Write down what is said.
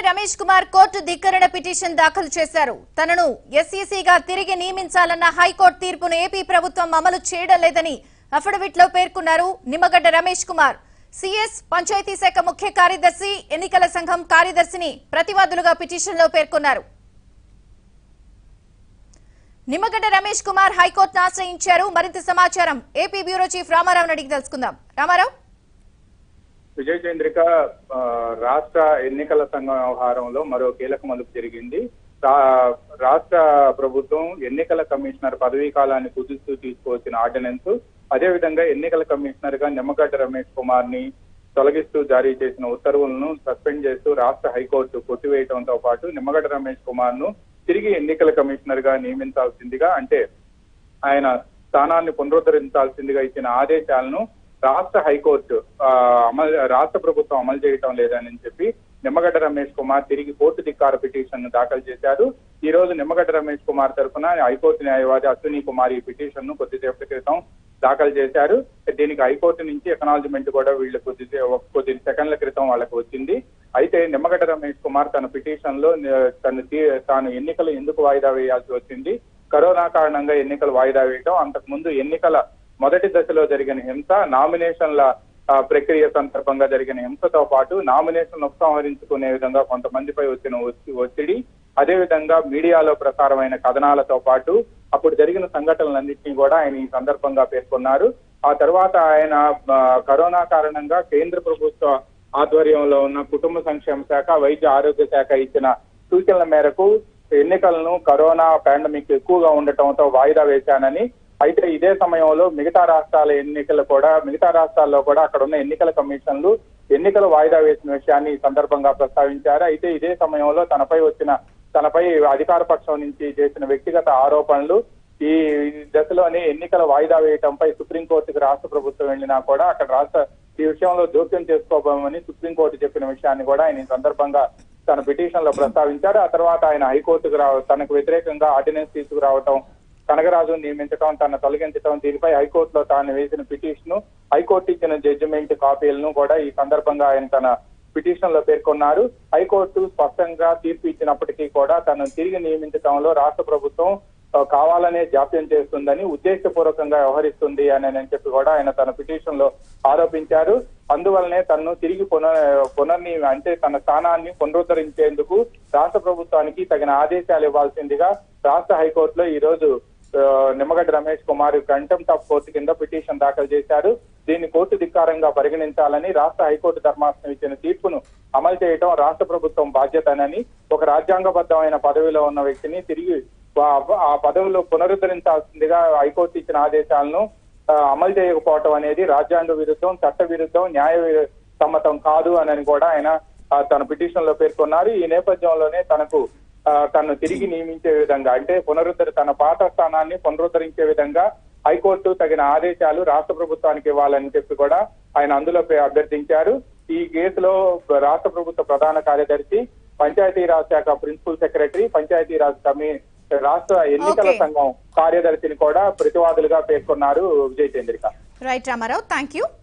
Ramesh Kumar court ధిక్కరణ petition దాఖలు చేశారు తనను ఎస్ఈసీగా తిరిగి నియమించాలన్న హైకోర్టు తీర్పును ఏపీ ప్రభుత్వం అమలు చేయడం లేదని అఫిడవిట్ లో పేర్కొన్నారు నిమ్మగడ్డ రమేష్ కుమార్ సిఎస్ పంచాయతీ శాఖ ముఖ్య కార్యదర్శి ఎన్నికల సంఘం కార్యదర్శిని ప్రతివాదులుగా పిటిషన్ లో పేర్కొన్నారు నిమ్మగడ్డ రమేష్ కుమార్ హైకోర్టును ఆశ్రయించారు మరింత సమాచారం ఏపీ బ్యూరో చీఫ్ రామారావు అడిగి తెలుసుకుందాం రామారావు విజయ్ చంద్రిక ఆ, రాష్ట్ర ఎన్నికల సంఘం వ్యవహారంలో మరో కీలక మలుపు జరిగింది రా- రాష్ట్ర ప్రభుత్వం ఎన్నికల కమిషనర్ పదవీ కాలాన్ని కుదుస్తూ తీసుకువచ్చిన ఆర్డినెన్స్ అదేవిధంగా ఎన్నికల కమిషనర్ గా నిమ్మగడ్డ రమేష్ కుమార్ ని తొలగిస్తూ జారీ చేసిన ఉత్తర్వులను సస్పెండ్ చేస్తూ రాష్ట్ర హైకోర్టు కొట్టివేయడంతో పాటు నిమ్మగడ్డ రమేష్ కుమార్ ను తిరిగి ఎన్నికల కమిషనర్ గా నియమించాల్సిందిగా అంటే ఆయన స్థానాన్ని పునరుద్ధరించాల్సిందిగా ఇచ్చిన ఆదేశాలను రాష్ట్ర హైకోర్టు ఆ, అమలు రాష్ట్ర ప్రభుత్వం అమలు చేయటం లేదని చెప్పి నిమ్మగడ్డ రమేష్ కుమార్ తిరిగి కోర్టు ధిక్కార పిటిషన్ ను దాఖలు చేశారు ఈ రోజు నిమ్మగడ్డ రమేష్ కుమార్ తరఫున హైకోర్టు న్యాయవాది అశ్విని కుమార్ ఈ పిటిషన్ ను కొద్దిసేపటి క్రితం దాఖలు చేశారు దీనికి హైకోర్టు నుంచి ఎకనాలజ్మెంట్ కూడా వీళ్ళు కొద్ది కొద్ది సెకండ్ల క్రితం వాళ్ళకి వచ్చింది అయితే నిమ్మగడ్డ రమేష్ కుమార్ తన పిటిషన్ లో ని- తను తీ- తాను ఎన్నికలు ఎందుకు వాయిదా వేయాల్సి వచ్చింది కరోనా కారణంగా ఎన్నికలు వాయిదా వేయటం అంతకు ముందు ఎన్నికల మొదటి దశలో జరిగిన హింస నామినేషన్ల ఆ, ప్రక్రియ సందర్భంగా జరిగిన హింసతో పాటు నామినేషన్ ఉపసంహరించుకునే విధంగా కొంతమందిపై వచ్చిన ఒత్తి- ఒత్తిడి అదేవిధంగా మీడియాలో ప్రసారమైన కథనాలతో పాటు అప్పుడు జరిగిన సంఘటనలన్నింటినీ కూడా ఆయన ఈ సందర్భంగా పేర్కొన్నారు ఆ తర్వాత ఆయన ఆ, కరోనా కారణంగా కేంద్ర ప్రభుత్వ ఆధ్వర్యంలో ఉన్న కుటుంబ సంక్షేమ శాఖ వైద్య ఆరోగ్య శాఖ ఇచ్చిన సూచనల మేరకు ఎన్నికలను కరోనా పాండమిక్ ఎక్కువగా ఉండటంతో వాయిదా వేశానని అయితే ఇదే సమయంలో మిగతా రాష్ట్రాల ఎన్నికలు కూడా మిగతా రాష్ట్రాల్లో కూడా అక్కడ ఉన్న ఎన్నికల కమిషన్లు ఎన్నికలు వాయిదా వేసిన విషయాన్ని ఈ సందర్భంగా ప్రస్తావించారు అయితే ఇదే సమయంలో తనపై వచ్చిన తనపై అధికార పక్షం నుంచి చేసిన వ్యక్తిగత ఆరోపణలు ఈ దశలోనే ఎన్నికల వాయిదా వేయటంపై సుప్రీంకోర్టుకు రాష్ట్ర ప్రభుత్వం వెళ్ళినా కూడా అక్కడ రాష్ట్ర ఈ విషయంలో జోక్యం చేసుకోబోమని సుప్రీంకోర్టు చెప్పిన విషయాన్ని కూడా ఆయన ఈ సందర్భంగా తన పిటిషన్ లో ప్రస్తావించారు ఆ తర్వాత ఆయన హైకోర్టుకు రావ తనకు వ్యతిరేకంగా ఆర్డినెన్స్ తీసుకురావటం కనగరాజు నియమించడం తన తొలగించడం దీనిపై హైకోర్టులో తాను వేసిన పిటిషన్ హైకోర్టు ఇచ్చిన జడ్జిమెంట్ కాపీలను కూడా ఈ సందర్భంగా ఆయన తన పిటిషన్ లో పేర్కొన్నారు హైకోర్టు స్పష్టంగా తీర్పు ఇచ్చినప్పటికీ కూడా తను తిరిగి నియమించడంలో రాష్ట్ర ప్రభుత్వం ఆ, కావాలనే జాప్యం చేస్తుందని ఉద్దేశపూర్వకంగా వ్యవహరిస్తుంది అని అని చెప్పి కూడా ఆయన తన పిటిషన్ లో ఆరోపించారు అందువల్లనే తనను తిరిగి పునర్ పునర్ని అంటే తన స్థానాన్ని పునరుద్ధరించేందుకు రాష్ట్ర ప్రభుత్వానికి తగిన ఆదేశాలు ఇవ్వాల్సిందిగా రాష్ట్ర హైకోర్టులో ఈ రోజు ఆ, Nimmagadda Ramesh Kumar contempt of court కింద పిటిషన్ దాఖలు చేశారు దీన్ని కోర్టు ధిక్కారంగా పరిగణించాలని రాష్ట్ర హైకోర్టు ధర్మాసనం ఇచ్చిన తీర్పును అమలు చేయడం రాష్ట్ర ప్రభుత్వం బాధ్యతనని ఒక రాజ్యాంగబద్ధమైన పదవిలో ఉన్న వ్యక్తిని తిరిగి ఆ- ఆ పదవిలో పునరుద్ధరించాల్సిందిగా హైకోర్టు ఇచ్చిన ఆదేశాలను ఆ, అమలు చేయకపోవటం అనేది రాజ్యాంగ విరుద్ధం చట్ట విరుద్ధం న్యాయ విరు- సమ్మతం కాదు అని కూడా ఆయన ఆ, తన పిటిషన్ లో పేర్కొన్నారు ఈ నేపథ్యంలోనే తనకు ఆ, తనను తిరిగి నియమించే విధంగా అంటే పునరుద్ధరి తన పాత స్థానాన్ని పునరుద్ధరించే విధంగా హైకోర్టు తగిన ఆదేశాలు రాష్ట్ర ప్రభుత్వానికి ఇవ్వాలని చెప్పి కూడా ఆయన అందులో పే- అభ్యర్థించారు ఈ కేసులో రాష్ట్ర ప్రభుత్వ ప్రధాన కార్యదర్శి పంచాయతీరాజ్ శాఖ ప్రిన్సిపల్ సెక్రటరీ పంచాయతీరాజ్ కమి రాష్ట్ర ఎన్నికల Okay. సంఘం కార్యదర్శిని కూడా ప్రతివాదులుగా పేర్కొన్నారు Vijay Chandrika right Ramarao thank you